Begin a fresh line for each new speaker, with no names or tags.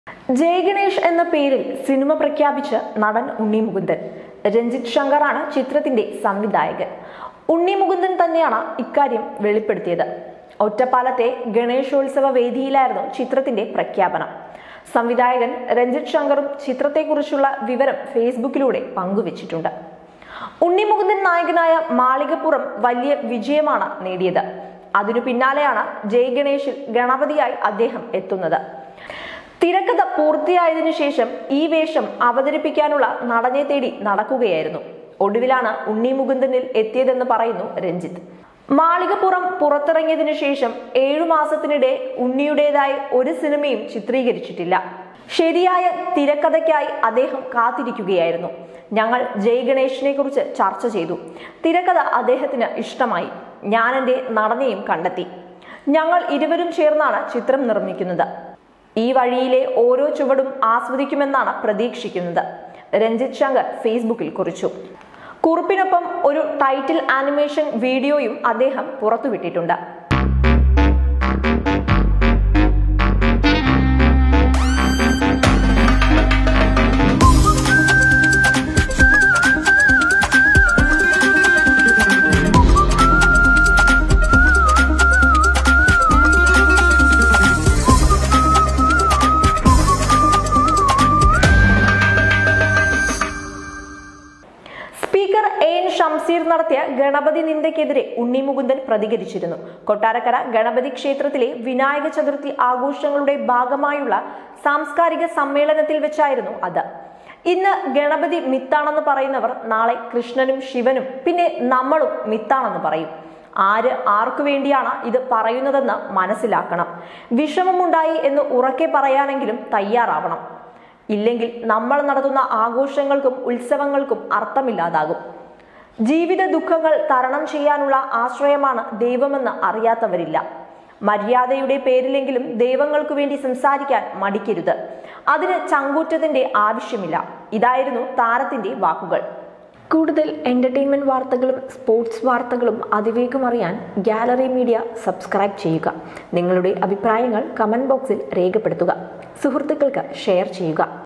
ജയ് ഗണേഷ് എന്ന പേരിൽ സിനിമ പ്രഖ്യാപിച്ച് നടൻ ഉണ്ണി മുകുന്ദൻ രഞ്ജിത്ത് ശങ്കറാണ് ചിത്രത്തിന്റെ സംവിധായകൻ ഉണ്ണി മുകുന്ദൻ തന്നെയാണ് ഇക്കാര്യം വെളിപ്പെടുത്തിയത് ഒറ്റപ്പാലത്തെ ഗണേശോത്സവ വേദിയിലായിരുന്നു ചിത്രത്തിന്റെ പ്രഖ്യാപനം സംവിധായകൻ രഞ്ജിത്ത് ശങ്കറും ചിത്രത്തെക്കുറിച്ചുള്ള വിവരം ഫേസ്ബുക്കിലൂടെ പങ്കുവച്ചിട്ടുണ്ട് ഉണ്ണി മുകുന്ദൻ നായകനായ മാളികപ്പുറം വലിയ വിജയമാണ് നേടിയത് അതിനു പിന്നാലെയാണ് ജയ് ഗണേഷിൽ ഗണപതിയായി അദ്ദേഹം എത്തുന്നത് തിരക്കഥ പൂർത്തിയായതിനു ശേഷം ഈ വേഷം അവതരിപ്പിക്കാനുള്ള നടനെ തേടി നടക്കുകയായിരുന്നു ഒടുവിലാണ് ഉണ്ണി മുകുന്ദനിൽ എത്തിയതെന്ന് പറയുന്നു രഞ്ജിത്ത് മാളികപ്പുറം പുറത്തിറങ്ങിയതിനു ശേഷം ഏഴു മാസത്തിനിടെ ഉണ്ണിയുടേതായി ഒരു സിനിമയും ചിത്രീകരിച്ചിട്ടില്ല ശരിയായ തിരക്കഥയ്ക്കായി അദ്ദേഹം കാത്തിരിക്കുകയായിരുന്നു ഞങ്ങൾ ജയ് ഗണേഷിനെ കുറിച്ച് ചർച്ച ചെയ്തു തിരക്കഥ അദ്ദേഹത്തിന് ഇഷ്ടമായി ഞാൻ എൻ്റെ നടനെയും കണ്ടെത്തി ഞങ്ങൾ ഇരുവരും ചേർന്നാണ് ചിത്രം നിർമ്മിക്കുന്നത് ഈ വഴിയിലെ ഓരോ ചുവടും ആസ്വദിക്കുമെന്നാണ് പ്രതീക്ഷിക്കുന്നത് രഞ്ജിത്ത് ശങ്കർ ഫേസ്ബുക്കിൽ കുറിച്ചു കുറിപ്പിനൊപ്പം ഒരു ടൈറ്റിൽ ആനിമേഷൻ വീഡിയോയും അദ്ദേഹം പുറത്തുവിട്ടിട്ടുണ്ട് സ്പീക്കർ എ എൻ ഷംസീർ നടത്തിയ ഗണപതി നിന്ദയ്ക്കെതിരെ ഉണ്ണി മുകുന്ദൻ പ്രതികരിച്ചിരുന്നു കൊട്ടാരക്കര ഗണപതി ക്ഷേത്രത്തിലെ വിനായക ചതുർത്ഥി ആഘോഷങ്ങളുടെ ഭാഗമായുള്ള സാംസ്കാരിക സമ്മേളനത്തിൽ വെച്ചായിരുന്നു അത് ഇന്ന് ഗണപതി മിത്താണെന്ന് പറയുന്നവർ നാളെ കൃഷ്ണനും ശിവനും പിന്നെ നമ്മളും മിത്താണെന്ന് പറയും ആര് ആർക്കു വേണ്ടിയാണ് ഇത് പറയുന്നതെന്ന് മനസ്സിലാക്കണം വിഷമമുണ്ടായി എന്ന് ഉറക്കെ പറയാനെങ്കിലും തയ്യാറാവണം ഇല്ലെങ്കിൽ നമ്മൾ നടത്തുന്ന ആഘോഷങ്ങൾക്കും ഉത്സവങ്ങൾക്കും അർത്ഥമില്ലാതാകും ജീവിത ദുഃഖങ്ങൾ തരണം ചെയ്യാനുള്ള ആശ്രയമാണ് ദൈവമെന്ന് അറിയാത്തവരില്ല മര്യാദയുടെ പേരിലെങ്കിലും ദൈവങ്ങൾക്കു വേണ്ടി സംസാരിക്കാൻ മടിക്കരുത് അതിന് ചങ്കൂറ്റത്തിന്റെ ആവശ്യമില്ല ഇതായിരുന്നു താരത്തിന്റെ വാക്കുകൾ കൂടുതൽ എന്റർടൈൻമെന്റ് വാർത്തകളും സ്പോർട്സ് വാർത്തകളും അതിവേഗം അറിയാൻ ഗാലറി മീഡിയ സബ്സ്ക്രൈബ് ചെയ്യുക നിങ്ങളുടെ അഭിപ്രായങ്ങൾ കമന്റ് ബോക്സിൽ രേഖപ്പെടുത്തുക സുഹൃത്തുക്കൾക്ക് ഷെയർ ചെയ്യുക